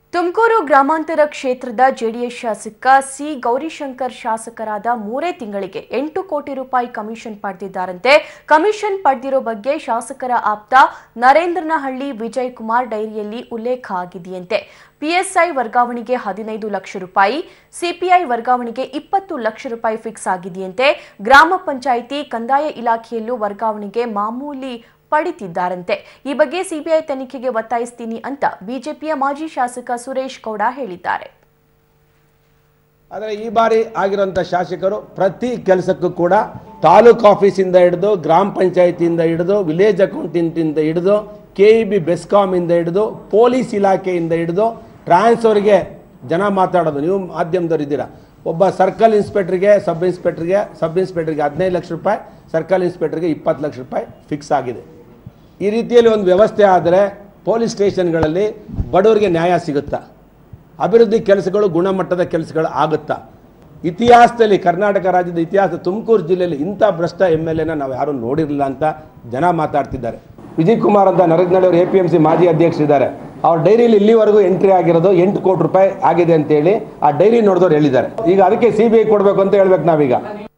ತುಮಕೂರು ಗ್ರಾಮಾಂತರ ಕ್ಷೇತ್ರದ ಜೆಡಿಎಸ್ ಶಾಸಕ ಸಿ ಗೌರಿಶಂಕರ್ ಶಾಸಕರಾದ ಮೂರೇ ತಿಂಗಳಿಗೆ ಎಂಟು ಕೋಟಿ ರೂಪಾಯಿ ಕಮಿಷನ್ ಪಡೆದಿದ್ದಾರಂತೆ ಕಮಿಷನ್ ಪಡೆದಿರೋ ಬಗ್ಗೆ ಶಾಸಕರ ಆಪ್ತ ನರೇಂದ್ರನಹಳ್ಳಿ ವಿಜಯ್ ಕುಮಾರ್ ಡೈರಿಯಲ್ಲಿ ಉಲ್ಲೇಖ ಆಗಿದೆಯಂತೆ ಪಿಎಸ್ಐ ವರ್ಗಾವಣೆಗೆ ಹದಿನೈದು ಲಕ್ಷ ರೂಪಾಯಿ ಸಿಪಿಐ ವರ್ಗಾವಣೆಗೆ ಇಪ್ಪತ್ತು ಲಕ್ಷ ರೂಪಾಯಿ ಫಿಕ್ಸ್ ಆಗಿದೆಯಂತೆ ಗ್ರಾಮ ಪಂಚಾಯಿತಿ ಕಂದಾಯ ಇಲಾಖೆಯಲ್ಲೂ ವರ್ಗಾವಣೆಗೆ ಮಾಮೂಲಿ ಪಡಿತಿದ್ದಾರಂತೆ ಈ ಬಗ್ಗೆ ಸಿಬಿಐ ತನಿಖೆಗೆ ಒತ್ತಾಯಿಸ್ತೀನಿ ಅಂತ ಬಿಜೆಪಿಯ ಮಾಜಿ ಶಾಸಕ ಸುರೇಶ್ ಗೌಡ ಹೇಳಿದ್ದಾರೆ ಆದರೆ ಈ ಬಾರಿ ಆಗಿರೋಂಥ ಶಾಸಕರು ಪ್ರತಿ ಕೆಲಸಕ್ಕೂ ಕೂಡ ತಾಲೂಕು ಆಫೀಸಿಂದ ಹಿಡಿದು ಗ್ರಾಮ ಪಂಚಾಯತಿಯಿಂದ ಹಿಡಿದು ವಿಲೇಜ್ ಅಕೌಂಟೆಂಟಿಂದ ಹಿಡಿದು ಕೆ ಇ ಬಿ ಬೆಸ್ಕಾಮಿಂದ ಹಿಡಿದು ಪೊಲೀಸ್ ಇಲಾಖೆಯಿಂದ ಹಿಡಿದು ಟ್ರಾನ್ಸ್ಫರ್ಗೆ ಜನ ಮಾತಾಡೋದು ನೀವು ಮಾಧ್ಯಮದವ್ರು ಇದ್ದೀರಾ ಒಬ್ಬ ಸರ್ಕಲ್ ಇನ್ಸ್ಪೆಕ್ಟ್ರಿಗೆ ಸಬ್ ಇನ್ಸ್ಪೆಕ್ಟ್ರಿಗೆ ಸಬ್ ಇನ್ಸ್ಪೆಕ್ಟ್ರಿಗೆ ಹದಿನೈದು ಲಕ್ಷ ರೂಪಾಯಿ ಸರ್ಕಲ್ ಇನ್ಸ್ಪೆಕ್ಟ್ರಿಗೆ ಇಪ್ಪತ್ತು ಲಕ್ಷ ರೂಪಾಯಿ ಫಿಕ್ಸ್ ಆಗಿದೆ ಈ ರೀತಿಯಲ್ಲಿ ಒಂದು ವ್ಯವಸ್ಥೆ ಆದರೆ ಪೊಲೀಸ್ ಸ್ಟೇಷನ್ಗಳಲ್ಲಿ ಬಡವರಿಗೆ ನ್ಯಾಯ ಸಿಗುತ್ತಾ ಅಭಿವೃದ್ಧಿ ಕೆಲಸಗಳು ಗುಣಮಟ್ಟದ ಕೆಲಸಗಳು ಆಗುತ್ತಾ ಇತಿಹಾಸದಲ್ಲಿ ಕರ್ನಾಟಕ ರಾಜ್ಯದ ಇತಿಹಾಸ ತುಮಕೂರು ಜಿಲ್ಲೆಯಲ್ಲಿ ಇಂಥ ಭ್ರಷ್ಟ ಎಮ್ ಎಲ್ ಎನ ನಾವು ಯಾರೂ ನೋಡಿರಲಿಲ್ಲ ಅಂತ ಜನ ಮಾತಾಡ್ತಿದ್ದಾರೆ ವಿಜಯ್ ಕುಮಾರ್ ಅಂತ ನರೇಂದ್ರ ಅವರು ಎ ಪಿ ಎಂ ಸಿ ಮಾಜಿ ಅಧ್ಯಕ್ಷರಿದ್ದಾರೆ ಅವ್ರ ಡೈರಿಯಲ್ಲಿ ಇಲ್ಲಿವರೆಗೂ ಎಂಟ್ರಿ ಆಗಿರೋದು ಎಂಟು ಕೋಟಿ ರೂಪಾಯಿ ಆಗಿದೆ ಅಂತೇಳಿ ಆ ಡೈರಿ ನೋಡಿದವ್ರು ಹೇಳಿದ್ದಾರೆ ಈಗ ಅದಕ್ಕೆ ಸಿ ಬಿ ಐ ಕೊಡಬೇಕು ಅಂತ ಹೇಳ್ಬೇಕು ನಾವೀಗ